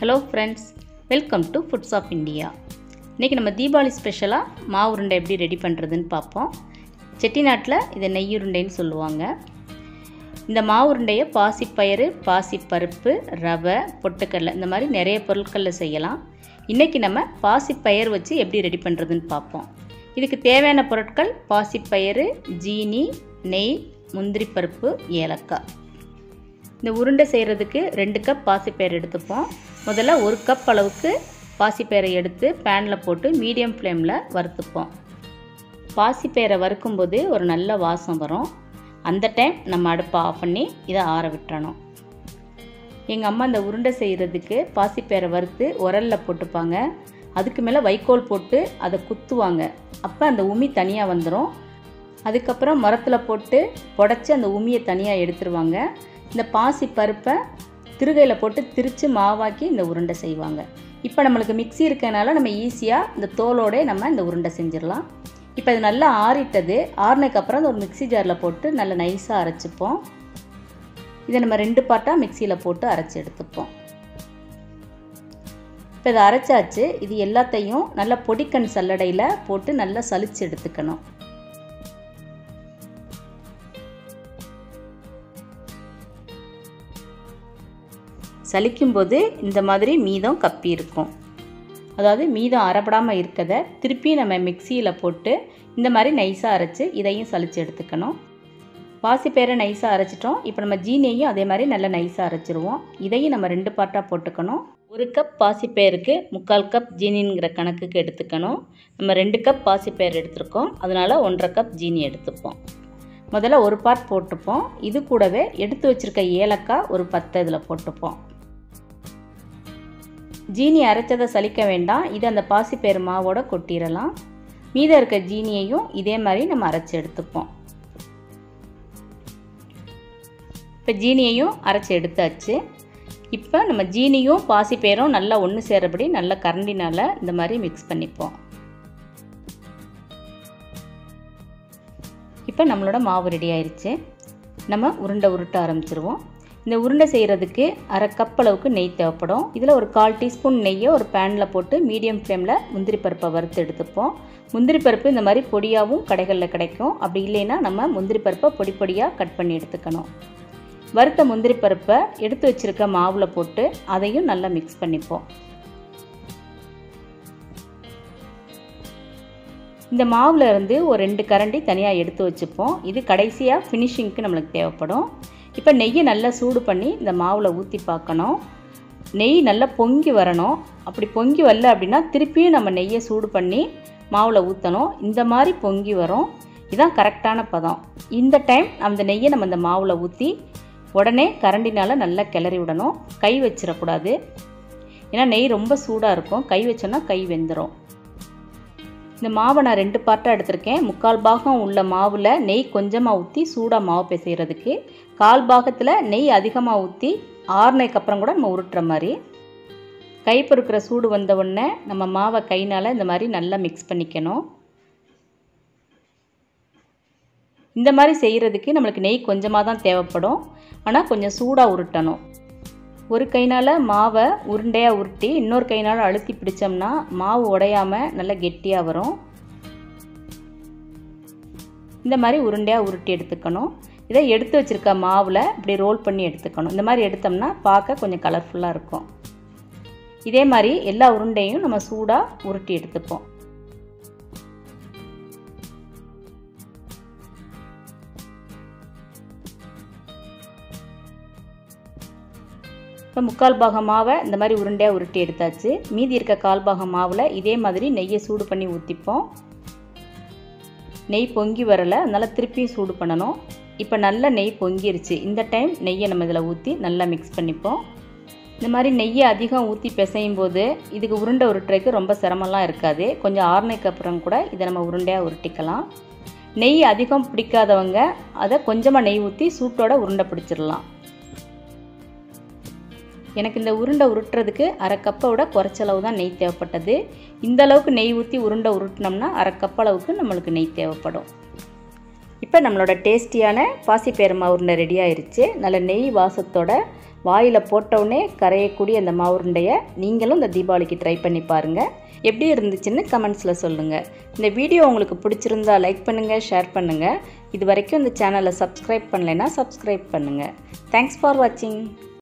hello friends welcome to foods of India இன்றைக்கி நம்ம தீபாவளி ஸ்பெஷலாக மாவு உருண்டை எப்படி ரெடி பண்ணுறதுன்னு பார்ப்போம் செட்டிநாட்டில் இதை நெய் உருண்டைன்னு சொல்லுவாங்க இந்த மாவு உருண்டையை பாசிப்பயிறு பாசிப்பருப்பு ரவை பொட்டுக்கடலை இந்த மாதிரி நிறைய பொருட்களில் செய்யலாம் இன்றைக்கி நம்ம பாசிப்பயிறு வச்சு எப்படி ரெடி பண்ணுறதுன்னு பார்ப்போம் இதுக்கு தேவையான பொருட்கள் பாசிப்பயிறு ஜீனி நெய் முந்திரி பருப்பு ஏலக்காய் இந்த உருண்டை செய்கிறதுக்கு ரெண்டு கப் பாசிப்பயிறு எடுத்துப்போம் முதல்ல ஒரு கப் அளவுக்கு பாசிப்பயிரை எடுத்து பேனில் போட்டு மீடியம் ஃப்ளேமில் வறுத்துப்போம் பாசிப்பயிரை வறுக்கும்போது ஒரு நல்ல வாசம் வரும் அந்த டைம் நம்ம அடுப்பை ஆஃப் பண்ணி இதை ஆற விட்டுறணும் எங்கள் அம்மா இந்த உருண்டை செய்கிறதுக்கு பாசிப்பயிரை வறுத்து உரலில் போட்டுப்பாங்க அதுக்கு மேலே வைக்கோல் போட்டு அதை குத்துவாங்க அப்போ அந்த உமி தனியாக வந்துடும் அதுக்கப்புறம் மரத்தில் போட்டு புடச்சி அந்த உமியை தனியாக எடுத்துருவாங்க இந்த பாசி பருப்பை திருகையில் போட்டு திரித்து மாவாக்கி இந்த உருண்டை செய்வாங்க இப்போ நம்மளுக்கு மிக்சி இருக்கனால நம்ம ஈஸியாக இந்த தோலோட நம்ம இந்த உருண்டை செஞ்சிடலாம் இப்போ இது நல்லா ஆறிட்டது ஆறினதுக்கப்புறம் அந்த ஒரு மிக்சி ஜாரில் போட்டு நல்லா நைஸாக அரைச்சிப்போம் இதை நம்ம ரெண்டு பாட்டாக மிக்சியில் போட்டு அரைச்சி எடுத்துப்போம் இப்போ இதை அரைச்சாச்சு இது எல்லாத்தையும் நல்லா பொடிக்கண் சல்லடையில் போட்டு நல்லா சலிச்சு எடுத்துக்கணும் சலிக்கும்போது இந்த மாதிரி மீதம் கப்பி இருக்கும் அதாவது மீதம் அரைப்படாமல் இருக்கதை திருப்பி நம்ம மிக்சியில் போட்டு இந்த மாதிரி நைஸாக அரைச்சி இதையும் சலித்து எடுத்துக்கணும் பாசிப்பயிரை நைஸாக அரைச்சிட்டோம் இப்போ நம்ம ஜீனியையும் அதே மாதிரி நல்லா நைஸாக அரைச்சிருவோம் இதையும் நம்ம ரெண்டு பார்ட்டாக போட்டுக்கணும் ஒரு கப் பாசிப்பயிருக்கு முக்கால் கப் ஜீனிங்கிற கணக்குக்கு எடுத்துக்கணும் நம்ம ரெண்டு கப் பாசிப்பயிர் எடுத்திருக்கோம் அதனால் ஒன்றரை கப் ஜீனி எடுத்துப்போம் முதல்ல ஒரு பார்ட் போட்டுப்போம் இது கூடவே எடுத்து வச்சுருக்க ஏலக்காய் ஒரு பத்து இதில் போட்டுப்போம் ஜீனி அரைச்சதை சலிக்க வேண்டாம் இது அந்த பாசிப்பயிறு மாவோட கொட்டிடலாம் மீதம் இருக்க ஜீனியையும் இதே மாதிரி நம்ம அரைச்சி எடுத்துப்போம் இப்போ ஜீனியையும் அரைச்சி எடுத்தாச்சு இப்போ நம்ம ஜீனியும் பாசிப்பயிரும் நல்லா ஒன்று சேரபடி நல்லா கரண்டினால் இந்த மாதிரி மிக்ஸ் பண்ணிப்போம் இப்போ நம்மளோட மாவு ரெடி ஆயிடுச்சு நம்ம உருண்டை உருட்ட ஆரம்பிச்சிருவோம் இந்த உருண்டை செய்கிறதுக்கு அரை கப் அளவுக்கு நெய் தேவைப்படும் இதில் ஒரு கால் டீஸ்பூன் நெய்யை ஒரு பேனில் போட்டு மீடியம் ஃப்ளேமில் முந்திரி பருப்பை வறுத்து எடுத்துப்போம் முந்திரி பருப்பு இந்த மாதிரி பொடியாகவும் கடைகளில் கிடைக்கும் அப்படி இல்லைன்னா நம்ம முந்திரி பருப்பை பொடி பொடியாக கட் பண்ணி எடுத்துக்கணும் வறுத்த முந்திரி பருப்பை எடுத்து வச்சுருக்க மாவில் போட்டு அதையும் நல்லா மிக்ஸ் பண்ணிப்போம் இந்த மாவில் இருந்து ஒரு ரெண்டு கரண்டி தனியாக எடுத்து வச்சுப்போம் இது கடைசியாக ஃபினிஷிங்க்கு நம்மளுக்கு தேவைப்படும் இப்போ நெய்யை நல்லா சூடு பண்ணி இந்த மாவில் ஊற்றி பார்க்கணும் நெய் நல்லா பொங்கி வரணும் அப்படி பொங்கி வரல அப்படின்னா திருப்பியும் நம்ம நெய்யை சூடு பண்ணி மாவில் ஊற்றணும் இந்த மாதிரி பொங்கி வரும் இதுதான் கரெக்டான பதம் இந்த டைம் அந்த நெய்யை நம்ம இந்த மாவில் ஊற்றி உடனே கரண்டினால் நல்லா கிளறி விடணும் கை வச்சிடக்கூடாது ஏன்னா நெய் ரொம்ப சூடாக இருக்கும் கை வச்சோன்னா கை வெந்துடும் இந்த மாவை நான் ரெண்டு பார்ட்டாக எடுத்திருக்கேன் முக்கால் பாகம் உள்ள மாவில் நெய் கொஞ்சமாக ஊற்றி சூடாக மாவு பிசைகிறதுக்கு கால் பாகத்தில் நெய் அதிகமாக ஊற்றி ஆறுனைக்கு அப்புறம் கூட நம்ம உருட்டுற மாதிரி கை பொறுக்கிற சூடு வந்த உடனே நம்ம மாவை கைனால் இந்த மாதிரி நல்லா மிக்ஸ் பண்ணிக்கணும் இந்த மாதிரி செய்கிறதுக்கு நம்மளுக்கு நெய் கொஞ்சமாக தான் தேவைப்படும் ஆனால் கொஞ்சம் சூடாக உருட்டணும் ஒரு கைனால் மாவை உருண்டையாக உருட்டி இன்னொரு கைனால் அழுத்தி பிடிச்சோம்னா மாவு உடையாமல் நல்லா கெட்டியாக வரும் இந்த மாதிரி உருண்டையாக உருட்டி எடுத்துக்கணும் இதை எடுத்து வச்சுருக்க மாவில் இப்படி ரோல் பண்ணி எடுத்துக்கணும் இந்த மாதிரி எடுத்தோம்னா பார்க்க கொஞ்சம் கலர்ஃபுல்லாக இருக்கும் இதே மாதிரி எல்லா உருண்டையும் நம்ம சூடாக உருட்டி எடுத்துப்போம் இப்போ முக்கால் பாகம் மாவை இந்த மாதிரி உருண்டையாக உருட்டி எடுத்தாச்சு மீதி இருக்க கால் பாகம் மாவில் இதே மாதிரி நெய்யை சூடு பண்ணி ஊற்றிப்போம் நெய் பொங்கி வரலை அதனால் திருப்பியும் சூடு பண்ணணும் இப்போ நல்லா நெய் பொங்கிருச்சு இந்த டைம் நெய்யை நம்ம இதில் ஊற்றி நல்லா மிக்ஸ் பண்ணிப்போம் இந்த மாதிரி நெய்யை அதிகம் ஊற்றி பிசையும் போது இதுக்கு உருண்டை உருட்டுறதுக்கு ரொம்ப சிரமம்லாம் இருக்காது கொஞ்சம் ஆறுனைக்கு அப்புறம் கூட இதை நம்ம உருண்டையாக உருட்டிக்கலாம் நெய் அதிகம் பிடிக்காதவங்க அதை கொஞ்சமாக நெய் ஊற்றி சூட்டோட உருண்டை பிடிச்சிடலாம் எனக்கு இந்த உருண்டை உருட்டுறதுக்கு அரை கப்பை விட குறைச்சளவு தான் நெய் தேவைப்பட்டது இந்த அளவுக்கு நெய் ஊற்றி உருண்டை உருட்டினோம்னா அரை கப் அளவுக்கு நம்மளுக்கு நெய் தேவைப்படும் இப்போ நம்மளோட டேஸ்டியான பாசிப்பயிறு மாவு உருண்டை ரெடி ஆயிருச்சு நல்ல நெய் வாசத்தோட வாயில் போட்டவுடனே கரையக்கூடிய அந்த மாவு உருண்டையை நீங்களும் இந்த தீபாவளிக்கு ட்ரை பண்ணி பாருங்கள் எப்படி இருந்துச்சுன்னு கமெண்ட்ஸில் சொல்லுங்கள் இந்த வீடியோ உங்களுக்கு பிடிச்சிருந்தா லைக் பண்ணுங்கள் ஷேர் பண்ணுங்கள் இது வரைக்கும் இந்த சேனலை சப்ஸ்கிரைப் பண்ணலைன்னா சப்ஸ்கிரைப் பண்ணுங்கள் தேங்க்ஸ் ஃபார் வாட்சிங்